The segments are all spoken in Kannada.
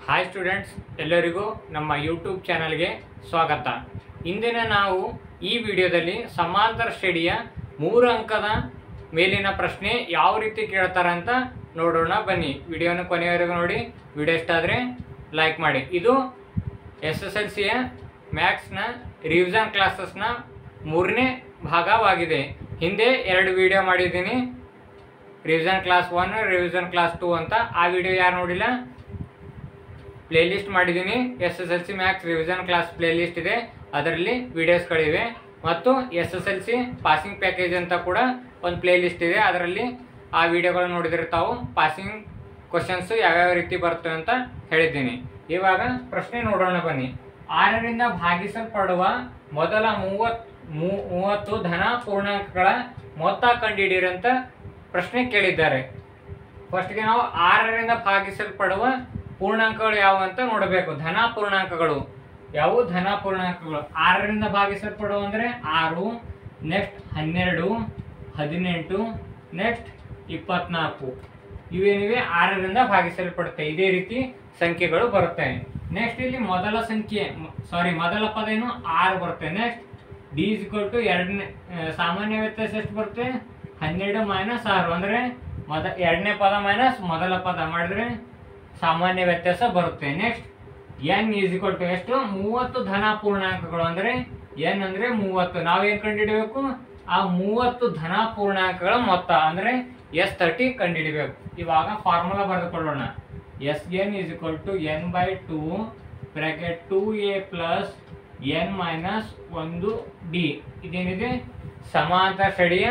ಹಾಯ್ ಸ್ಟೂಡೆಂಟ್ಸ್ ಎಲ್ಲರಿಗೂ ನಮ್ಮ ಯೂಟ್ಯೂಬ್ ಚಾನಲ್ಗೆ ಸ್ವಾಗತ ಇಂದಿನ ನಾವು ಈ ವಿಡಿಯೋದಲ್ಲಿ ಸಮಾಂತರ ಶ್ರೇಣಿಯ ಮೂರು ಅಂಕದ ಮೇಲಿನ ಪ್ರಶ್ನೆ ಯಾವ ರೀತಿ ಕೇಳ್ತಾರೆ ಅಂತ ನೋಡೋಣ ಬನ್ನಿ ವಿಡಿಯೋನ ಕೊನೆಯವರೆಗೂ ನೋಡಿ ವಿಡಿಯೋ ಇಷ್ಟ ಆದರೆ ಲೈಕ್ ಮಾಡಿ ಇದು ಎಸ್ ಎಸ್ ಎಲ್ ಸಿಯ ಮ್ಯಾಥ್ಸ್ನ ರಿವಿಷನ್ ಕ್ಲಾಸಸ್ನ ಮೂರನೇ ಭಾಗವಾಗಿದೆ ಹಿಂದೆ ಎರಡು ವಿಡಿಯೋ ಮಾಡಿದ್ದೀನಿ revision class one revision class two ಅಂತ ಆ ವಿಡಿಯೋ ಯಾರು ನೋಡಿಲ್ಲ ಪ್ಲೇ ಲಿಸ್ಟ್ ಮಾಡಿದ್ದೀನಿ S S L C maths revision class playlist ಇದೆ ಅದರಲ್ಲಿ ವಿಡಿಯೋಸ್ಗಳಿವೆ ಮತ್ತು S S L C passing package ಅಂತ ಕೂಡ ಒಂದು ಪ್ಲೇ ಲಿಸ್ಟ್ ಇದೆ ಅದರಲ್ಲಿ ಆ ವಿಡಿಯೋಗಳು ನೋಡಿದ್ರೆ ತಾವು ಪಾಸಿಂಗ್ ಕ್ವಶನ್ಸ್ ಯಾವ್ಯಾವ ರೀತಿ ಬರ್ತವೆ ಅಂತ ಹೇಳಿದ್ದೀನಿ ಇವಾಗ ಪ್ರಶ್ನೆ ನೋಡೋಣ ಬನ್ನಿ ಆರರಿಂದ ಭಾಗಿಸಲ್ಪಡುವ ಮೊದಲ ಮೂವತ್ ಮೂ- ಮೂವತ್ತು ಧನ ಪೂರ್ಣಾಂಕಗಳ ಮೊತ್ತ ಕಂಡುಹಿಡಿಯಿರಿ ಅಂತ ಪ್ರಶ್ನೆ ಕೇಳಿದ್ದಾರೆ ಫಸ್ಟ್ಗೆ ನಾವು ಆರರಿಂದ ಭಾಗಿಸಲ್ಪಡುವ ಪೂರ್ಣಾಂಕಗಳು ಯಾವುವು ಅಂತ ನೋಡಬೇಕು ಧನ ಪೂರ್ಣಾಂಕಗಳು ಯಾವುವು ಧನ ಪೂರ್ಣಾಂಕಗಳು ಆರರಿಂದ ಭಾಗಿಸಲ್ಪಡುವ ಅಂದರೆ ಆರು ನೆಕ್ಸ್ಟ್ ಹನ್ನೆರಡು ಹದಿನೆಂಟು ನೆಕ್ಸ್ಟ್ ಇಪ್ಪತ್ನಾಲ್ಕು ಇವೇನಿವೆ ಆರರಿಂದ ಭಾಗಿಸಲ್ಪಡುತ್ತೆ ಇದೇ ರೀತಿ ಸಂಖ್ಯೆಗಳು ಬರುತ್ತೆ ನೆಕ್ಸ್ಟ್ ಇಲ್ಲಿ ಮೊದಲ ಸಂಖ್ಯೆ ಸಾರಿ ಮೊದಲ ಪದ ಏನು ಆರು ಬರುತ್ತೆ next D is equal to ಎರಡನೇ ಆ, ಸಾಮಾನ್ಯ ವ್ಯತ್ಯಾಸ ಎಷ್ಟು ಬರುತ್ತೆ ಹನ್ನೆರಡು ಮೈನಸ್ ಆರು ಅಂದರೆ ಮೊದ ಎರಡನೇ ಪದ ಮೈನಸ್ ಮೊದಲ ಪದ ಮಾಡಿದ್ರೆ ಸಾಮಾನ್ಯ ವ್ಯತ್ಯಾಸ ಬರುತ್ತೆ next N is equal to ಎಷ್ಟು ಮೂವತ್ತು ಧನ ಪೂರ್ಣಾಂಕಗಳು ಅಂದರೆ ಎನ್ ಅಂದರೆ ಮೂವತ್ತು ನಾವೇನು ಕಂಡುಹಿಡಬೇಕು ಆ ಮೂವತ್ತು ಧನ ಪೂರ್ಣಾಂಕಗಳ ಮೊತ್ತ ಅಂದರೆ ಎಸ್ ತರ್ಟಿ ಕಂಡುಹಿಡಬೇಕು ಇವಾಗ ಫಾರ್ಮುಲಾ ಬರೆದುಕೊಳ್ಳೋಣ S N is equal to N by two bracket two A plus N minus ಒಂದು ಡಿ ಇದೇನಿದೆ ಸಮಾಂತರ ಶ್ರೇಣಿಯ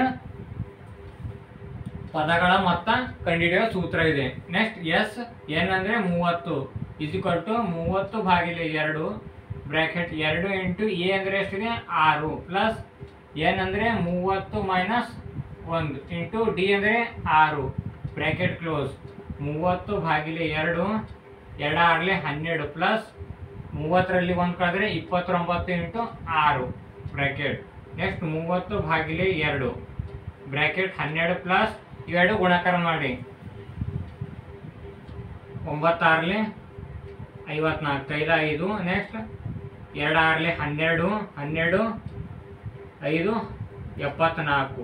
ಪದಗಳ ಮೊತ್ತ ಕಂಡುಹಿಡಿಯೋ ಸೂತ್ರ ಇದೆ ನೆಕ್ಸ್ಟ್ ಎಸ್ ಎನ್ ಅಂದ್ರೆ ಮೂವತ್ತು ಇಸ್ಇಕ್ವಲ್ ಟು ಮೂವತ್ತು ಭಾಗಿಲೆ ಎರಡು ಬ್ರ್ಯಾಕೆಟ್ ಎರಡು ಇಂಟು ಎ ಅಂದ್ರೆ ಎಷ್ಟಿದೆ ಆರು ಪ್ಲಸ್ ಎನ್ ಅಂದ್ರೆ ಮೂವತ್ತು ಮೈನಸ್ ಒಂದು ಇಂಟು ಡಿ ಅಂದ್ರೆ ಆರು ಬ್ರ್ಯಾಕೆಟ್ ಕ್ಲೋಸ್ ಮೂವತ್ತು ಭಾಗಿಲೆ ಎರಡು ಎರಡಾಗಲಿ ಹನ್ನೆರಡು ಪ್ಲಸ್ ಮೂವತ್ತರಲ್ಲಿ ಒಂದು ಕಳೆದ್ರೆ ಇಪ್ಪತ್ತೊಂಬತ್ತು ಇಂಟು ಆರು ಬ್ರ್ಯಾಕೆಟ್ ನೆಕ್ಸ್ಟ್ ಮೂವತ್ತು ಭಾಗಿಲೆ ಎರಡು ಬ್ರ್ಯಾಕೆಟ್ ಹನ್ನೆರಡು ಪ್ಲಸ್ ಇವೆರಡು ಗುಣಾಕಾರ ಮಾಡಿ ಒಂಬತ್ತಾರಲಿ ಐವತ್ನಾಲ್ಕು ಐದು ಐದು ನೆಕ್ಸ್ಟ್ ಎರಡು ಆರಲಿ ಹನ್ನೆರಡು ಹನ್ನೆರಡು ಐದು ಎಪ್ಪತ್ನಾಲ್ಕು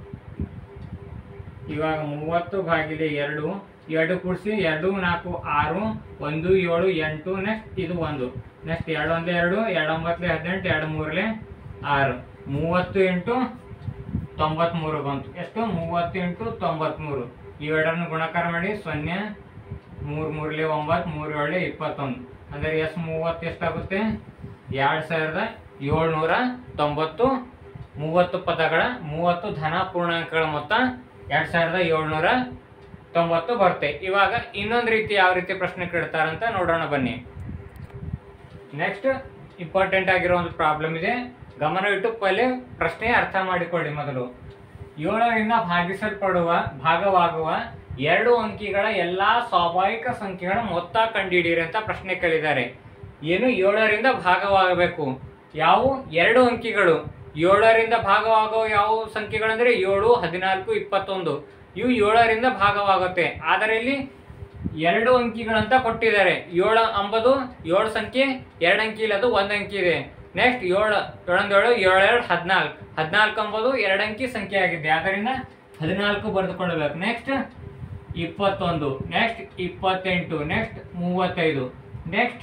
ಇವಾಗ ಮೂವತ್ತು ಭಾಗಿಲೆ ಎರಡು ಎರಡು ಕೂಡಿಸಿ ಎರಡು ನಾಲ್ಕು ಆರು ಒಂದು ಏಳು ಎಂಟು ನೆಕ್ಸ್ಟ್ ಇದು ಒಂದು ನೆಕ್ಸ್ಟ್ ಎರಡು ಒಂದು ಎರಡು ಎರಡು ಒಂಬತ್ತಲೆ ಹದಿನೆಂಟು ಎರಡು ಮೂರಲೆ ಆರು ಮೂವತ್ತು ಇಂಟು ತೊಂಬತ್ಮೂರು ಬಂತು ಎಷ್ಟು ಮೂವತ್ತು ಇಂಟು ತೊಂಬತ್ಮೂರು ಇವೆರಡನ್ನು ಗುಣಾಕಾರ ಮಾಡಿ ಸೊನ್ನೆ ಮೂರು ಮೂರಲೆ ಒಂಬತ್ತು ಮೂರು ಏಳೆ ಇಪ್ಪತ್ತೊಂದು ಅಂದರೆ ಎಷ್ಟು ಮೂವತ್ತು ಎಷ್ಟಾಗುತ್ತೆ ಎರಡು ಸಾವಿರದ ಏಳ್ನೂರ ತೊಂಬತ್ತು ಮೂವತ್ತು ಪದಗಳ ಮೂವತ್ತು ಧನ ಪೂರ್ಣಾಂಕಗಳ ಮೊತ್ತ ಎರಡು ಸಾವಿರದ ಏಳ್ನೂರ ತೊಂಬತ್ತು ಬರುತ್ತೆ ಇವಾಗ ಇನ್ನೊಂದು ರೀತಿ ಯಾವ ರೀತಿ ಪ್ರಶ್ನೆ ಕೇಳ್ತಾರಂತ ನೋಡೋಣ ಬನ್ನಿ ನೆಕ್ಸ್ಟ್ ಇಂಪಾರ್ಟೆಂಟ್ ಆಗಿರೋ ಒಂದು ಪ್ರಾಬ್ಲಮ್ ಇದೆ ಗಮನವಿಟ್ಟು ಪहिले ಪ್ರಶ್ನೆ ಅರ್ಥ ಮಾಡಿಕೊಳ್ಳಿ ಮೊದಲು ಏಳರಿಂದ ಭಾಗಿಸಲ್ಪಡುವ ಭಾಗವಾಗುವ ಎರಡು ಅಂಕಿಗಳ ಎಲ್ಲಾ ಸ್ವಾಭಾವಿಕ ಸಂಖ್ಯೆಗಳ ಮೊತ್ತ ಕಂಡುಹಿಡಿಯಿರಿ ಅಂತ ಪ್ರಶ್ನೆ ಕೇಳಿದ್ದಾರೆ ಏನು ಏಳರಿಂದ ಭಾಗವಾಗಬೇಕು ಯಾವ ಎರಡು ಅಂಕಿಗಳು ಏಳರಿಂದ ಭಾಗವಾಗುವ ಯಾವ ಸಂಖ್ಯೆಗಳಂದ್ರೆ ಏಳು ಹದಿನಾಲ್ಕು ಇಪ್ಪತ್ತೊಂದು ಇವು ಏಳರಿಂದ ಭಾಗವಾಗುತ್ತೆ ಆದರೆ ಇಲ್ಲಿ ಎರಡು ಅಂಕಿಗಳಂತ ಕೊಟ್ಟಿದ್ದಾರೆ ಏಳು ಅಂಬದು ಏಳು ಸಂಖ್ಯೆ ಎರಡು ಅಂಕಿ ಇಲ್ಲ ಅದು ಒಂದು ಅಂಕಿ ಇದೆ ನೆಕ್ಸ್ಟ್ ಏಳು ಏಳೊಂದು ಏಳು ಏಳೆರಡು ಹದಿನಾಲ್ಕು ಹದಿನಾಲ್ಕು ಅಂಬದು ಎರಡು ಅಂಕಿ ಸಂಖ್ಯೆ ಆಗಿದೆ ಆದ್ದರಿಂದ ಹದಿನಾಲ್ಕು ಬರೆದುಕೊಳ್ಳಬೇಕು ನೆಕ್ಸ್ಟ್ ಇಪ್ಪತ್ತೊಂದು ನೆಕ್ಸ್ಟ್ ಇಪ್ಪತ್ತೆಂಟು ನೆಕ್ಸ್ಟ್ ಮೂವತ್ತೈದು ನೆಕ್ಸ್ಟ್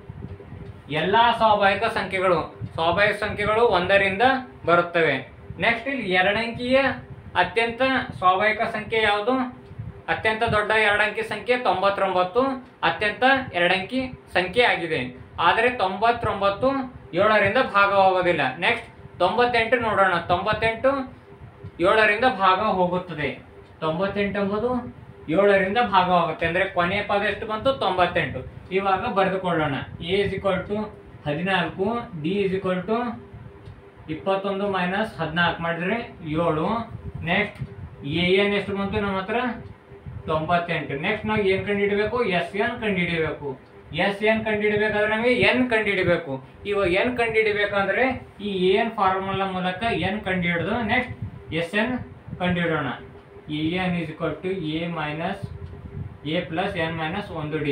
ಎಲ್ಲ ಸ್ವಾಭಾವಿಕ ಸಂಖ್ಯೆಗಳು ಸ್ವಾಭಾವಿಕ ಸಂಖ್ಯೆಗಳು ಒಂದರಿಂದ ಬರುತ್ತವೆ ನೆಕ್ಸ್ಟ್ ಇಲ್ಲಿ ಎರಡಂಕಿಯ ಅತ್ಯಂತ ಸ್ವಾಭಾವಿಕ ಸಂಖ್ಯೆ ಯಾವುದು ಅತ್ಯಂತ ದೊಡ್ಡ ಎರಡಂಕಿ ಸಂಖ್ಯೆ ತೊಂಬತ್ತೊಂಬತ್ತು ಅತ್ಯಂತ ಎರಡಂಕಿ ಸಂಖ್ಯೆ ಆಗಿದೆ ಆದರೆ ತೊಂಬತ್ತೊಂಬತ್ತು ಏಳರಿಂದ ಭಾಗವಾಗೋದಿಲ್ಲ ನೆಕ್ಸ್ಟ್ ತೊಂಬತ್ತೆಂಟು ನೋಡೋಣ ತೊಂಬತ್ತೆಂಟು ಏಳರಿಂದ ಭಾಗ ಹೋಗುತ್ತದೆ ತೊಂಬತ್ತೆಂಟು ಎಂಬುದು ಏಳರಿಂದ ಭಾಗವಾಗುತ್ತೆ ಅಂದರೆ ಕೊನೆಯ ಪದ ಎಷ್ಟು ಬಂತು ತೊಂಬತ್ತೆಂಟು ಇವಾಗ ಬರೆದುಕೊಳ್ಳೋಣ ಎ ಇಸ್ ಇಕ್ವಲ್ ಟು ಹದಿನಾಲ್ಕು ಡಿ ಇಸ್ ಇಕ್ವಲ್ ಟು ಇಪ್ಪತ್ತೊಂದು ಮೈನಸ್ ಹದಿನಾಲ್ಕು ಮಾಡಿದ್ರೆ ಏಳು ನೆಕ್ಸ್ಟ್ ಎ ಎನ್ ಎಷ್ಟು ಬಂತು ನಮ್ಮ ಹತ್ರ ತೊಂಬತ್ತೆಂಟು ನೆಕ್ಸ್ಟ್ ನಾವು ಏನು ಕಂಡುಹಿಡಬೇಕು ಎಸ್ ಎನ್ ಕಂಡುಹಿಡಬೇಕು ಎಸ್ ಎನ್ ಕಂಡುಹಿಡಬೇಕಾದ್ರೆ ನಮಗೆ ಎನ್ ಕಂಡುಹಿಡಬೇಕು ಇವಾಗ ಎನ್ ಕಂಡುಹಿಡಬೇಕಂದ್ರೆ ಈ ಎನ್ ಫಾರ್ಮುಲಾ ಮೂಲಕ ಎನ್ ಕಂಡುಹಿಡಿದು ನೆಕ್ಸ್ಟ್ ಎಸ್ ಎನ್ ಕಂಡುಹಿಡೋಣ A N is equal to A minus A plus N minus ಒಂದು ಡಿ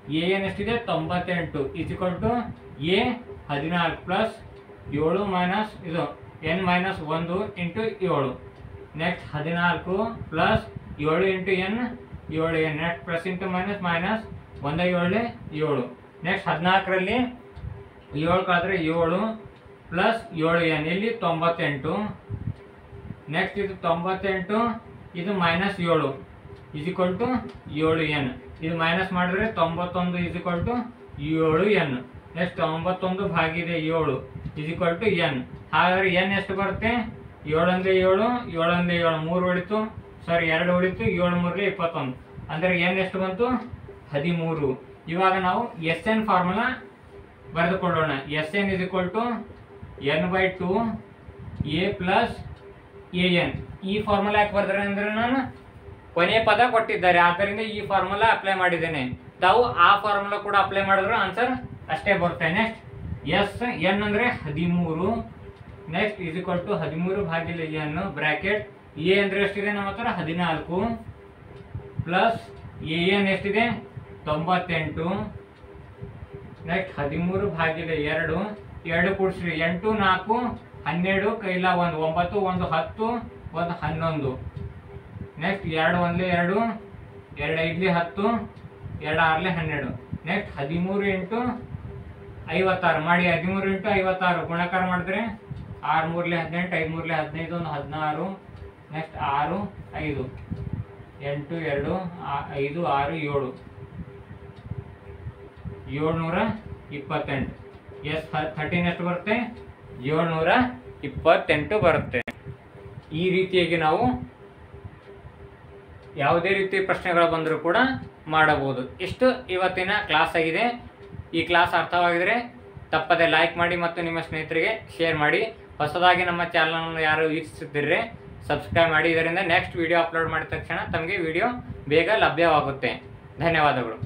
ಎ ಎನ್ ಎಷ್ಟಿದೆ ತೊಂಬತ್ತೆಂಟು ಇಸ್ಕೊಲ್ ಟು ಎ ಹದಿನಾಲ್ಕು ಪ್ಲಸ್ ಏಳು ಮೈನಸ್ ಇದು ಎನ್ ಮೈನಸ್ ಒಂದು ಇಂಟು ಏಳು ನೆಕ್ಸ್ಟ್ ಹದಿನಾಲ್ಕು ಪ್ಲಸ್ ಏಳು ಇಂಟು ಎನ್ ಏಳು N next plus into minus minus ಒಂದ ಏಳು ಏಳು ನೆಕ್ಸ್ಟ್ ಹದಿನಾಲ್ಕರಲ್ಲಿ ಏಳು ಕಳೆದ್ರೆ ಏಳು ಪ್ಲಸ್ ಏಳು ಎನ್ ಇಲ್ಲಿ ತೊಂಬತ್ತೆಂಟು ನೆಕ್ಸ್ಟ್ ಇದು ತೊಂಬತ್ತೆಂಟು ಇದು ಮೈನಸ್ ಏಳು ಇಸಿಕ್ವಲ್ ಟು ಏಳು ಎನ್ ಇದು ಮೈನಸ್ ಮಾಡಿದ್ರೆ ತೊಂಬತ್ತೊಂದು ಇಸಿಕ್ವಲ್ ಟು ಏಳು ಎನ್ ನೆಕ್ಸ್ಟ್ ತೊಂಬತ್ತೊಂದು ಭಾಗಿದೆ ಏಳು ಇಸಿಕ್ವಲ್ ಟು ಎನ್ ಹಾಗಾದ್ರೆ ಎನ್ ಎಷ್ಟು ಬರುತ್ತೆ ಏಳೊಂದೇ ಏಳು ಏಳೊಂದೇ ಏಳು ಮೂರು ಹೊಡಿತು ಸಾರಿ ಎರಡು ಹೊಡಿತು ಏಳು ಮೂರಲಿ ಇಪ್ಪತ್ತೊಂದು ಅಂದರೆ ಎನ್ ಎಷ್ಟು ಬಂತು ಹದಿಮೂರು ಇವಾಗ ನಾವು ಎಸ್ ಎನ್ ಫಾರ್ಮುಲಾ ಬರೆದುಕೊಳ್ಳೋಣ S N is equal to N by two A plus A N ಈ ಫಾರ್ಮುಲಾ ಯಾಕೆ ಬರ್ತಾರೆ ಅಂದ್ರೆ ನಾನು ಕೊನೆಯ ಪದ ಕೊಟ್ಟಿದ್ದಾರೆ ಆದ್ದರಿಂದ ಈ ಫಾರ್ಮುಲಾ ಅಪ್ಲೈ ಮಾಡಿದ್ದೇನೆ ತಾವು ಆ ಫಾರ್ಮುಲಾ ಕೂಡ ಅಪ್ಲೈ ಮಾಡಿದ್ರು ಆನ್ಸರ್ ಅಷ್ಟೇ ಬರುತ್ತೆ ನೆಕ್ಸ್ಟ್ ಎಸ್ ಎನ್ ಅಂದರೆ ಹದಿಮೂರು ನೆಕ್ಸ್ಟ್ ಇಸ್ ಇಕ್ವಲ್ ಟು ಹದಿಮೂರು ಭಾಗಿಲೆ ಎನ್ ಬ್ರ್ಯಾಕೆಟ್ ಎ ಅಂದರೆ ಎಷ್ಟಿದೆ ನಮ್ಮ ಹತ್ರ ಹದಿನಾಲ್ಕು ಪ್ಲಸ್ ಎ ಎನ್ ಎಷ್ಟಿದೆ ತೊಂಬತ್ತೆಂಟು ನೆಕ್ಸ್ಟ್ ಹದಿಮೂರು ಭಾಗಿಲೆ ಎರಡು ಎರಡು ಕೂಡಿಸ್ರಿ ಎಂಟು ನಾಲ್ಕು ಹನ್ನೆರಡು ಕೈಲ ಒಂದು ಒಂಬತ್ತು ಒಂದು ಹತ್ತು ಒಂದು ಹನ್ನೊಂದು ನೆಕ್ಸ್ಟ್ ಎರಡು ಒಂದ್ಲೆ ಎರಡು ಎರಡು ಐದ್ಲಿ ಹತ್ತು ಎರಡು ಆರ್ಲೆ ಹನ್ನೆರಡು ನೆಕ್ಸ್ಟ್ ಹದಿಮೂರು ಇಂಟು ಐವತ್ತಾರು ಮಾಡಿ ಹದಿಮೂರು ಇಂಟು ಐವತ್ತಾರು ಗುಣಾಕಾರ ಮಾಡಿದ್ರೆ ಆರು ಮೂರ್ಲೆ ಹದಿನೆಂಟು ಐದು ಮೂರ್ಲೆ ಹದಿನೈದು ಒಂದು ಹದಿನಾರು ನೆಕ್ಸ್ಟ್ ಆರು ಐದು ಎಂಟು ಎರಡು ಆ- ಐದು ಆರು ಏಳು ಏಳ್ನೂರ ಇಪ್ಪತ್ತೆಂಟು ಎಸ್ ಥರ್ಟೀನ್ ಎಷ್ಟು ಬರುತ್ತೆ ಏಳ್ನೂರ ಇಪ್ಪತ್ತೆಂಟು ಬರುತ್ತೆ ಈ ರೀತಿಯಾಗಿ ನಾವು ಯಾವುದೇ ರೀತಿ ಪ್ರಶ್ನೆಗಳು ಬಂದರೂ ಕೂಡ ಮಾಡಬಹುದು ಇಷ್ಟು ಇವತ್ತಿನ ಕ್ಲಾಸ್ ಆಗಿದೆ ಈ ಕ್ಲಾಸ್ ಅರ್ಥವಾಗಿದ್ರೆ ತಪ್ಪದೆ ಲೈಕ್ ಮಾಡಿ ಮತ್ತು ನಿಮ್ಮ ಸ್ನೇಹಿತರಿಗೆ ಶೇರ್ ಮಾಡಿ ಹೊಸದಾಗಿ ನಮ್ಮ ಚಾನಲ್ ಯಾರು ವೀಕ್ಷಿಸುತ್ತಿದ್ರೆ ಸಬ್ಸ್ಕ್ರೈಬ್ ಮಾಡಿ ಇದರಿಂದ ನೆಕ್ಸ್ಟ್ ವಿಡಿಯೋ ಅಪ್ಲೋಡ್ ಮಾಡಿದ ತಕ್ಷಣ ತಮಗೆ ವಿಡಿಯೋ ಬೇಗ ಲಭ್ಯವಾಗುತ್ತೆ ಧನ್ಯವಾದಗಳು